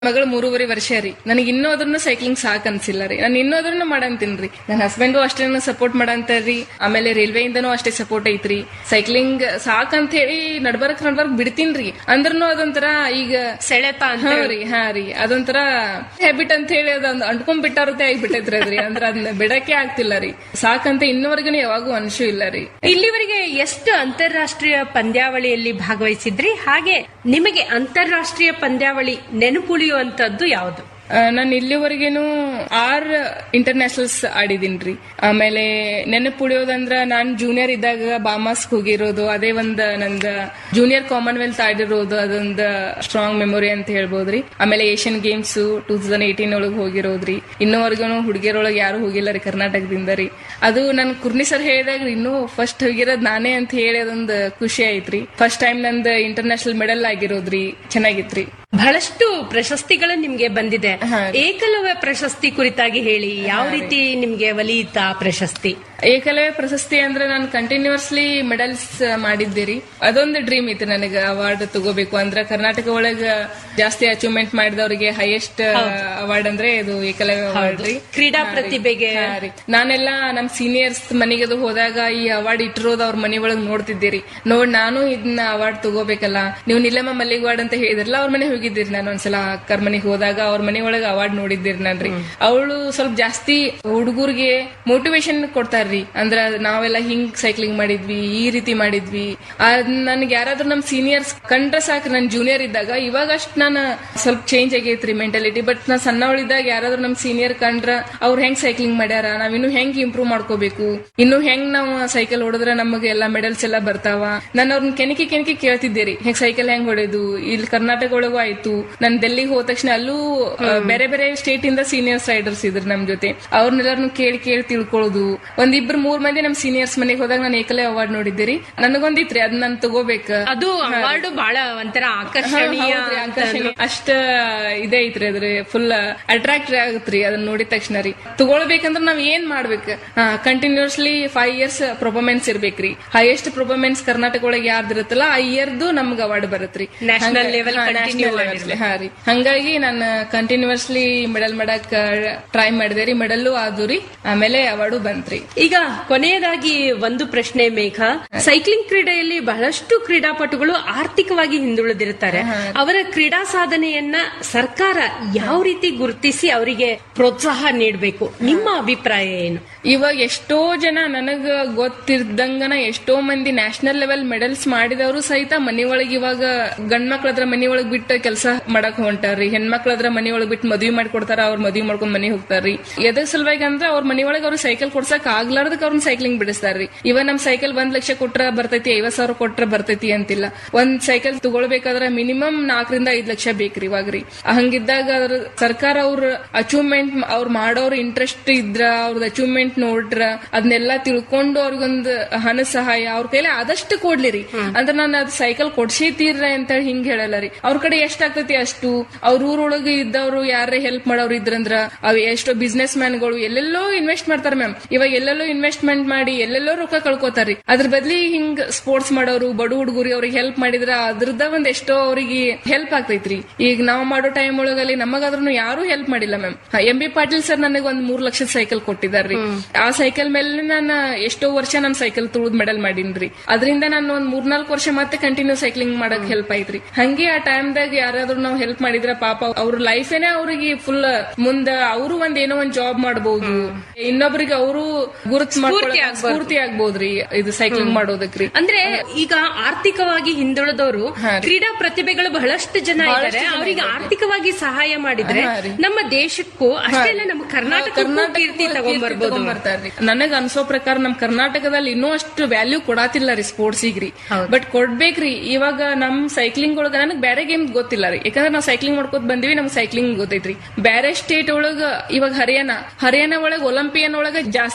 ಮಗಳು ಮೂರುವರೆ ವರ್ಷ ರೀ ನನಗೆ ಇನ್ನೂ ಅದನ್ನ ಸೈಕ್ಲಿಂಗ್ ಸಾಕ್ ಅನ್ಸಿಲ್ಲ ರೀ ನಾನು ಇನ್ನೂ ಅದನ್ನ ಮಾಡಂತೀನ್ರಿ ನನ್ನ ಹಸ್ಬೆಂಡು ಅಷ್ಟೇ ಸಪೋರ್ಟ್ ಮಾಡಂತಾರ್ರಿ ಆಮೇಲೆ ರೈಲ್ವೆ ಇಂದನೂ ಅಷ್ಟೇ ಸಪೋರ್ಟ್ ಐತ್ರಿ ಸೈಕ್ಲಿಂಗ್ ಸಾಕ್ ಅಂತ ಹೇಳಿ ನಡ್ಬರ್ಕ್ ನಡ್ಬರ್ಕ್ ಬಿಡ್ತೀನ್ರಿ ಅಂದ್ರೂ ಅದೊಂಥರ ಈಗ ಸೆಳೆತ ಅಂತ ಹಾ ರೀ ಹಾ ರೀ ಅದೊಂಥರ ಹ್ಯಾಬಿಟ್ ಅಂತ ಹೇಳಿ ಅದೊಂದು ಅಂಟ್ಕೊಂಡ್ ಬಿಟ್ಟಾರುತ್ತೆ ಆಗ್ಬಿಟ್ಟೈತ್ರಿ ಅದ್ರಿ ಅಂದ್ರ ಅದನ್ನ ಬಿಡಕ್ಕೆ ಆಗ್ತಿಲ್ಲ ರೀ ಸಾಕಂತ ಇನ್ನವರೆಗೂ ಯಾವಾಗೂ ಅನ್ಸೂ ಇಲ್ಲ ರೀ ಇಲ್ಲಿವರೆಗೆ ಎಷ್ಟು ಅಂತಾರಾಷ್ಟ್ರೀಯ ಪಂದ್ಯಾವಳಿಯಲ್ಲಿ ಭಾಗವಹಿಸಿದ್ರಿ ಹಾಗೆ ನಿಮಗೆ ಅಂತಾರಾಷ್ಟ್ರೀಯ ಪಂದ್ಯಾವಳಿ ನೆನಪುಳಿಯುವಂತದ್ದು ಯಾವುದು ನಾನು ಇಲ್ಲಿವರೆಗೇನು ಆರ್ ಇಂಟರ್ನ್ಯಾಷನಲ್ಸ್ ಆಡಿದೀನ್ರಿ ಆಮೇಲೆ ನೆನಪುಳಿಯೋದಂದ್ರ ನಾನ್ ಜೂನಿಯರ್ ಇದ್ದಾಗ ಬಾಮಾಸ್ಕ್ ಹೋಗಿರೋದು ಅದೇ ಒಂದ್ ನಂದ ಜೂನಿಯರ್ ಕಾಮನ್ವೆಲ್ತ್ ಆಡಿರೋದು ಅದೊಂದ್ ಸ್ಟ್ರಾಂಗ್ ಮೆಮೊರಿ ಅಂತ ಹೇಳ್ಬೋದ್ರಿ ಆಮೇಲೆ Asian games two thousand eighteen ಒಳಗ್ ಹೋಗಿರೋದ್ರಿ ಇನ್ನೂವರೆಗೂ ಹುಡುಗಿಯರೊಳಗೆ ಯಾರು ಹೋಗಿಲ್ಲ ರೀ ಕರ್ನಾಟಕದಿಂದ ರೀ ಅದು ನನ್ ಕುರ್ನಿ ಸರ್ ಹೇಳಿದಾಗ ಇನ್ನೂ ಫಸ್ಟ್ ಹೋಗಿರೋದ್ ನಾನೇ ಅಂತ ಹೇಳಿ ಅದೊಂದ್ ಖುಷಿ ಆಯ್ತ್ರಿ ಫಸ್ಟ್ ಟೈಮ್ ನಂದ್ ಇಂಟರ್ನ್ಯಾಷನಲ್ ಮೆಡಲ್ ಆಗಿರೋದ್ರಿ ಚೆನ್ನಾಗಿತ್ರಿ ಬಹಳಷ್ಟು ಪ್ರಶಸ್ತಿಗಳು ನಿಮ್ಗೆ ಬಂದಿದೆ ಹಾ. ಏಕಲವ್ಯ ಪ್ರಶಸ್ತಿ ಕುರಿತಾಗಿ ಹೇಳಿ ಯಾವ ರೀತಿ ನಿಮ್ಗೆ ಒಲಿಯಿತ ಪ್ರಶಸ್ತಿ ಏಕಲವ್ಯ ಪ್ರಶಸ್ತಿ ಅಂದ್ರೆ ನಾನು ಕಂಟಿನ್ಯೂಸ್ಲಿ ಮೆಡಲ್ಸ್ ಮಾಡಿದ್ದೀರಿ ಅದೊಂದು ಡ್ರೀಮ್ ಇತ್ತು ನನಗೆ ಅವಾರ್ಡ್ ತಗೋಬೇಕು ಅಂದ್ರೆ ಕರ್ನಾಟಕ ಒಳಗ ಜಾಸ್ತಿ ಅಚೀವ್ಮೆಂಟ್ ಮಾಡಿದವರಿಗೆ ಹೈಯೆಸ್ಟ್ ಅವಾರ್ಡ್ ಅಂದ್ರೆ ಇದು ಏಕಲವ್ಯ ಅವಾರ್ಡ್ ರೀ ಕ್ರೀಡಾ ಪ್ರತಿಭೆಗೆ ಹಾ ರೀ. ನಾನೆಲ್ಲ ನಮ್ ಸೀನಿಯರ್ಸ್ ಮನೆಗೆ ಅದು ಹೋದಾಗ ಈ ಅವಾರ್ಡ್ ಇಟ್ಟಿರೋದು ಅವ್ರ ಮನೆ ಒಳಗ್ ನೋಡ್ತಿದ್ದೀರಿ ನೋಡ್ ನಾನು ಇದನ್ನ ಅವಾರ್ಡ್ ತಗೋಬೇಕಲ್ಲ ನೀವು ನಿಲ್ಲಮ್ಮ ಮಲ್ಲಿಗವಾಡ್ ಅಂತ ಹೇಳಿದ್ರಲ್ಲ ಅವ್ರ ಮನೆ ಹೋಗಿದ್ದೀರಿ ನಾನು ಒಂದ್ಸಲ ಅಕ್ಕರ್ ಮನೆಗೆ ಹೋದಾಗ ಅವ್ರ ಮನೆ ಒಳಗ ಅವಾರ್ಡ್ ನೋಡಿದ್ದೀರಿ ನಾನ್ರಿ ಅವಳು ಸ್ವಲ್ಪ ಜಾಸ್ತಿ ಹುಡುಗರಿಗೆ ಮೋಟಿವೇಶನ್ ಕೊಡ್ತಾರ್ರಿ ಅಂದ್ರ ನಾವೆಲ್ಲ ಹಿಂಗ್ ಸೈಕ್ಲಿಂಗ್ ಮಾಡಿದ್ವಿ ಈ ರೀತಿ ಮಾಡಿದ್ವಿ ನನ್ಗೆ ಯಾರಾದ್ರೂ ನಮ್ ಸೀನಿಯರ್ಸ್ ಕಂಡ್ರೆ ಸಾಕು ನನ್ ಜೂನಿಯರ್ ಇದ್ದಾಗ ಇವಾಗ ಅಷ್ಟ್ ನಾನು ಸ್ವಲ್ಪ ಚೇಂಜ್ ಆಗೈತ್ರಿ ಮೆಂಟಾಲಿಟಿ ಬಟ್ ನಾ ಸಣ್ಣವಳಿದ್ದಾಗ ಯಾರಾದ್ರೂ ನಮ್ ಸೀನಿಯರ್ ಕಂಡ್ರ ಅವ್ರ ಹೆಂಗ್ ಸೈಕ್ಲಿಂಗ್ ಮಾಡ್ಯಾರ ನಾವ್ ಇನ್ನು ಹೆಂಗ್ ಇಂಪ್ರೂವ್ ಮಾಡ್ಕೋಬೇಕು ಇನ್ನು ಹೆಂಗ್ ನಾವು ಸೈಕಲ್ ಹೊಡೆದ್ರೆ ನಮಗೆ ಎಲ್ಲ ಮೆಡಲ್ಸ್ ಎಲ್ಲ ಬರ್ತಾವ ನಾನು ಅವ್ರನ್ನ ಕೆನಕಿ ಕೆನಕಿ ಕೇಳ್ತಿದ್ದೇರಿ ಹೆಂಗ್ ಸೈಕಲ್ ಹೆಂಗ್ ಹೊಡೆದು ಇಲ್ಲಿ ಕರ್ನಾಟಕ ಒಳಗೂ ಆಯ್ತು ನಾನ್ ಡೆಲ್ಲಿಗೆ ಹೋದ ತಕ್ಷಣ ಅಲ್ಲೂ ಆ, ಬೇರೆ ಬೇರೆ ಸ್ಟೇಟ್ ಇಂದ ಸೀನಿಯರ್ಸ್ ರೈಡರ್ಸ್ ಇದ್ರು ನಮ್ ಜೊತೆ ಅವ್ರನ್ನೆಲ್ಲರನ್ನು ಕೇಳಿ ಕೇಳಿ ತಿಳ್ಕೊಳ್ಳೋದು ಒಂದಿಬ್ರು ಮೂರ್ ಮಂದಿ ನಮ್ ಸೀನಿಯರ್ಸ್ ಮನೆಗೆ ಹೋದಾಗ ನಾನು ಏಕಲೇ ಅವಾರ್ಡ್ ನೋಡಿದ್ದೀರಿ ನನಗೊಂದಿತ್ರಿ ಅದ್ ನಾನ್ ತಗೋಬೇಕ ಅದು ಅವಾರ್ಡ್ ಬಹಳ ಒಂಥರ ಆಕರ್ಷಣೀಯ ಹೌದ್ರಿ, ಆಕರ್ಷಣೆ. ಅಷ್ಟ ಇದೇ ಐತ್ರಿ ಅದ್ರ ಫುಲ್ ಅಟ್ರಾಕ್ಟ್ ಆಗತ್ರಿ ಅದನ್ನ ನೋಡಿದ ತಕ್ಷಣ ರೀ ತಗೊಳ್ಬೇಕಂದ್ರ ನಾವ್ ಏನ್ ಮಾಡ್ಬೇಕು ಕಂಟಿನ್ಯೂಸ್ಲಿ ಫೈವ್ ಇಯರ್ಸ್ ಪ್ರೊಫಾರ್ಮೆನ್ಸ್ ಇರ್ಬೇಕ್ರಿ ಹೈಯೆಸ್ಟ್ ಪ್ರೊಫಾರ್ಮೆನ್ಸ್ ಕರ್ನಾಟಕ ಒಳಗೆ ಯಾರ್ದಿರುತ್ತಲ್ಲ ಆ ಇಯರ್ದು ನಮ್ಗೆ ಅವಾರ್ಡ್ ಬರತ್ರಿ National ಹಂಗ- level ಹಾ, continue national level, ಹಾ ರೀ ಹಂಗಾಗಿ ನಾನು ಕಂಟಿನ್ಯೂಸ್ಲಿ ಮೆಡಲ್ ಮಾಡಕ್ ಟ್ರೈ ಮಾಡಿದೆ ರೀ ಮೆಡಲ್ಲು ಆದು ರೀ ಆಮೇಲೆ ಅವಾರ್ಡು ಬಂತ್ರಿ ಈಗ ಕೊನೆಯದಾಗಿ ಒಂದು ಪ್ರಶ್ನೆ ಮೇಘ ಸೈಕ್ಲಿಂಗ್ ಕ್ರೀಡೆಯಲ್ಲಿ ಬಹಳಷ್ಟು ಕ್ರೀಡಾಪಟುಗಳು ಆರ್ಥಿಕವಾಗಿ ಹಿಂದುಳಿದಿರುತ್ತಾರೆ ಅವರ ಕ್ರೀಡಾ ಸಾಧನೆಯನ್ನ ಸರ್ಕಾರ ಯಾವ ರೀತಿ ಗುರುತಿಸಿ ಅವರಿಗೆ ಪ್ರೋತ್ಸಾಹ ನೀಡಬೇಕು ನಿಮ್ಮ ಅಭಿಪ್ರಾಯ ಏನು ಇವಾಗ ಎಷ್ಟೋ ಜನ ನನಗ ಗೊತ್ತಿರ್ದಂಗನ ಎಷ್ಟೋ ಮಂದಿ ನ್ಯಾಷನಲ್ ಲೆವೆಲ್ ಮೆಡಲ್ಸ್ ಮಾಡಿದವರು ಸಹಿತ ಮನಿ ಒಳಗ್ ಇವಾಗ ಗಂಡ್ ಮಕ್ಳದ್ರ ಮನಿ ಒಳಗ್ ಬಿಟ್ಟು ಕೆಲಸ ಮಾಡಕ್ ಹೊಂಟಾರ್ರಿ ಹೆಣ್ಮಕ್ಳದ್ರ ಮನಿ ಒಳಗ್ ಬಿಟ್ಟು ಮದ್ವಿ ಮಾಡ್ಕೊಡ್ತಾರ ಅವ್ರ ಮದ್ವಿ ಮಾಡ್ಕೊಂಡ್ ಮನಿ ಹೋಗ್ತಾರ್ರಿ ಎದ್ರ ಸಲುವಾಗಿ ಅಂದ್ರೆ ಅವ್ರ ಮನಿ ಒಳಗ್ ಅವ್ರು ಸೈಕಲ್ ಕೊಡ್ಸಕ್ ಆಗ್ಲಾರ್ದಕ್ ಅವ್ರನ್ನ ಸೈಕ್ಲಿಂಗ್ ಬಿಡಿಸ್ತಾರ್ರಿ ಇವಾಗ ನಮ್ ಸೈಕಲ್ ಒಂದ್ ಲಕ್ಷ ಕೊಟ್ರ ಬರ್ತೈತಿ ಐವತ್ ಸಾವಿರ ಕೊಟ್ರ ಬರ್ತೈತಿ ಅಂತಿಲ್ಲ ಒಂದ್ ಸೈಕಲ್ ತಗೊಳ್ಬೇಕಾದ್ರ ಮಿನಿಮಮ್ ನಾಲ್ಕರಿಂದ ಐದ್ ಲಕ್ಷ ಬೇಕ್ರಿ ಇವಾಗ್ರಿ ಹಂಗಿದ್ದಾಗ ಅದ್ರ ಸರ್ಕಾರ ಅವ್ರ ಅಚೀವ್ಮೆಂಟ್ ಅವ್ರ ಮಾಡೋರ್ ಇಂಟ್ರೆಸ್ಟ್ ಇದ್ರ ಅವ್ರದ್ದು ಅಚೀವ್ಮೆಂಟ್ ನೋಡ್ರ ಅದನ್ನೆಲ್ಲ ತಿಳ್ಕೊಂಡು ಅವ್ರಿಗೊಂದು ಹಣ ಸಹಾಯ ಅವ್ರ ಕೈಲಿ ಆದಷ್ಟು ಕೊಡ್ಲಿರಿ ಅಂದ್ರೆ ನಾನು ಅದ್ ಸೈಕಲ್ ಕೊಡ್ಸೇ ತೀರ್ರ ಅಂತ ಹೇಳಿ ಹಿಂಗ್ ಹೇಳಲ್ಲ ರೀ ಅವ್ರ ಕಡೆ ಎಷ್ಟ್ ಆಗ್ತೈತಿ ಅಷ್ಟು ಅವ್ರ ಊರೊಳಗೆ ಇದ್ದವ್ರು ಯಾರೇ ಹೆಲ್ಪ್ ಮಾಡೋರು ಇದ್ರಂದ್ರ ಅವ್ ಎಷ್ಟೋ ಬಿಸ್ನೆಸ್ ಮ್ಯಾನ್ಗಳು ಎಲ್ಲೆಲ್ಲೋ ಇನ್ವೆಸ್ಟ್ ಮಾಡ್ತಾರ ಮ್ಯಾಮ್ ಇವಾಗ ಎಲ್ಲೆಲ್ಲೋ ಇನ್ವೆಸ್ಟ್ಮೆಂಟ್ ಮಾಡಿ ಎಲ್ಲೆಲ್ಲೋ ರೊಕ್ಕ ಕಳ್ಕೊತಾರ್ರಿ ಅದ್ರ ಬದ್ಲಿ ಹಿಂಗ್ ಸ್ಪೋರ್ಟ್ಸ್ ಮಾಡೋರು ಬಡ ಹುಡುಗರಿಗೆ ಅವ್ರಿಗೆ ಹೆಲ್ಪ್ ಮಾಡಿದ್ರ ಅದ್ರದ ಒಂದ್ ಎಷ್ಟೋ ಅವ್ರಿಗೆ ಹೆಲ್ಪ್ ಆಗ್ತೈತ್ರಿ ಈಗ ನಾವ್ ಮಾಡೋ ಟೈಮ್ ಒಳಗಲ್ಲಿ ನಮಗಾದ್ರೂ ಯಾರು ಹೆಲ್ಪ್ ಮಾಡಿಲ್ಲ ma'am M B Patil sir ನನಗೆ ಒಂದ್ ಮೂರ್ ಲಕ್ಷದ ಸೈಕಲ್ ಕೊಟ್ಟಿದಾರ್ರಿ ಆ ಸೈಕಲ್ ಮೇಲೆ ನಾನು ಎಷ್ಟೋ ವರ್ಷ ನಾನು ಸೈಕಲ್ ತುಳಿದ್ ಮೆಡಲ್ ಮಾಡೀನ್ರಿ ಅದರಿಂದ ನಾನು ಒಂದ್ ಮೂರ್ನಾಲ್ಕು ವರ್ಷ ಮತ್ತೆ ಕಂಟಿನ್ಯೂ ಸೈಕ್ಲಿಂಗ್ ಮಾಡಕ್ ಹೆಲ್ಪ್ ಐತ್ರಿ ಹಂಗೆ ಆ ಟೈಮ್ದಾಗ ಯಾರಾದ್ರೂ ನಾವು ಹೆಲ್ಪ್ ಮಾಡಿದ್ರ ಪಾಪ ಅವ್ರ ಲೈಫೇನೆ ಅವ್ರಿಗೆ ಫುಲ್ ಮುಂದ ಅವರು ಒಂದ್ ಏನೋ ಒಂದ್ ಜಾಬ್ ಮಾಡಬಹುದು ಇನ್ನೊಬ್ರಿಗೆ ಅವರು ಗುರುತ್ ಮಾಡ್ಕೊಳ್ಳೋ ಸ್ಫೂರ್ತಿ ಆಗ್ಬೋದ್ರಿ ಇದು ಸೈಕ್ಲಿಂಗ್ ಮಾಡೋದಕ್ರಿ ಅಂದ್ರೆ ಈಗ ಆರ್ಥಿಕವಾಗಿ ಹಿಂದುಳಿದವರು ಹಾ ರೀ. ಕ್ರೀಡಾ ಪ್ರತಿಭೆಗಳು ಬಹಳಷ್ಟು ಜನ ಇದ್ದಾರೆ ಅವರಿಗೆ ಆರ್ಥಿಕವಾಗಿ ಸಹಾಯ ಮಾಡಿದ್ರೆ ಹಾ ರೀ. ನಮ್ಮ ದೇಶಕ್ಕೂ ಅಷ್ಟೇ ಅಲ್ಲ ನಮ್ಮ ಕರ್ನಾಟಕ ಕೀರ್ತಿ ತಗೊಂಡ್ಬರ್ಬೋದು ನನಗ ಅನ್ಸೋ ಪ್ರಕಾರ ನಮ್ ಕರ್ನಾಟಕದಲ್ಲಿ ಇನ್ನೂ ಅಷ್ಟು ವ್ಯಾಲ್ಯೂ ಕೊಡಾತಿಲ್ಲ ರೀ ಸ್ಪೋರ್ಟ್ಸ್ ರೀ ಬಟ್ ಕೊಡ್ಬೇಕ್ರಿ ಇವಾಗ ನಮ್ ಸೈಕ್ಲಿಂಗ್ ಒಳಗ ನನಗ್ ಬೇರೆ ಗೇಮ್ ಗೊತ್ತಿಲ್ಲ ರೀ ಯಾಕಂದ್ರೆ ನಾವ್ ಸೈಕ್ಲಿಂಗ್ ಮಾಡ್ಕೋತ ಬಂದಿವಿ ನಮ್ ಸೈಕ್ಲಿಂಗ್ ಗೊತ್ತೈತ್ರಿ ಬೇರೆ ಸ್ಟೇಟ್ ಒಳಗ ಇವಾಗ ಹರಿಯಾಣ ಹರಿಯಾಣ ಒಳಗ ಒಲಿಂಪಿಯನ್ ಒಳಗ ಜಾಸ್ತಿ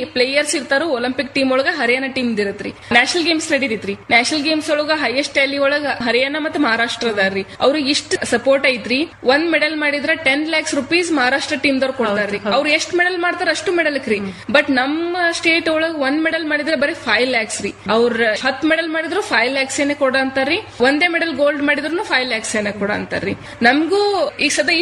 ಪ್ಲೇಯರ್ಸ್ ಇರ್ತಾರೋ ಒಲಿಂಪಿಕ್ ಟೀಮ್ ಒಳಗ ಹರಿಯಾಣ ಟೀಮ್ ಇರತ್ರಿ ನ್ಯಾಷನಲ್ ಗೇಮ್ಸ್ ನಡೀತಿತ್ರಿ ನ್ಯಾಷನಲ್ ಗೇಮ್ಸ್ ಒಳಗ ಹೈಯೆಸ್ಟ್ ಟ್ಯಾಲಿ ಒಳಗ ಹರಿಯಾಣ ಮತ್ತು ಮಹಾರಾಷ್ಟ್ರ ಅದಾರ್ರಿ ಅವ್ರಿಗೆ ಇಷ್ಟ ಸಪೋರ್ಟ್ ಐತ್ರಿ ಒಂದ್ ಮೆಡಲ್ ಮಾಡಿದ್ರ ten lakhs rupees Maharashtra team ದವ್ರು ಕೊಡ್ತಾರ್ರಿ ಅವ್ರು ಎಷ್ಟ್ ಮೆಡಲ್ ಮಾಡ್ತಾರ ಅಷ್ಟು ಮೆಡಲ್ ರೀ ಬಟ್ ನಮ್ಮ ಸ್ಟೇಟ್ ಒಳಗ ಒಂದ್ ಮೆಡಲ್ ಮಾಡಿದ್ರೆ ಬರೀ ಫೈವ್ ಲ್ಯಾಕ್ಸ್ ರೀ ಅವ್ರ ಹತ್ ಮೆಡಲ್ ಮಾಡಿದ್ರು ಫೈವ್ ಲ್ಯಾಕ್ಸ್ ಏನೇ ಕೊಡ ಅಂತಾರ್ರಿ ಒಂದೇ ಮೆಡಲ್ ಗೋಲ್ಡ್ ಮಾಡಿದ್ರು ಫೈವ್ ಲ್ಯಾಕ್ಸ್ ಏನೇ ಕೊಡ ಅಂತಾರ್ರಿ ನಮಗೂ ಈಗ ಸದ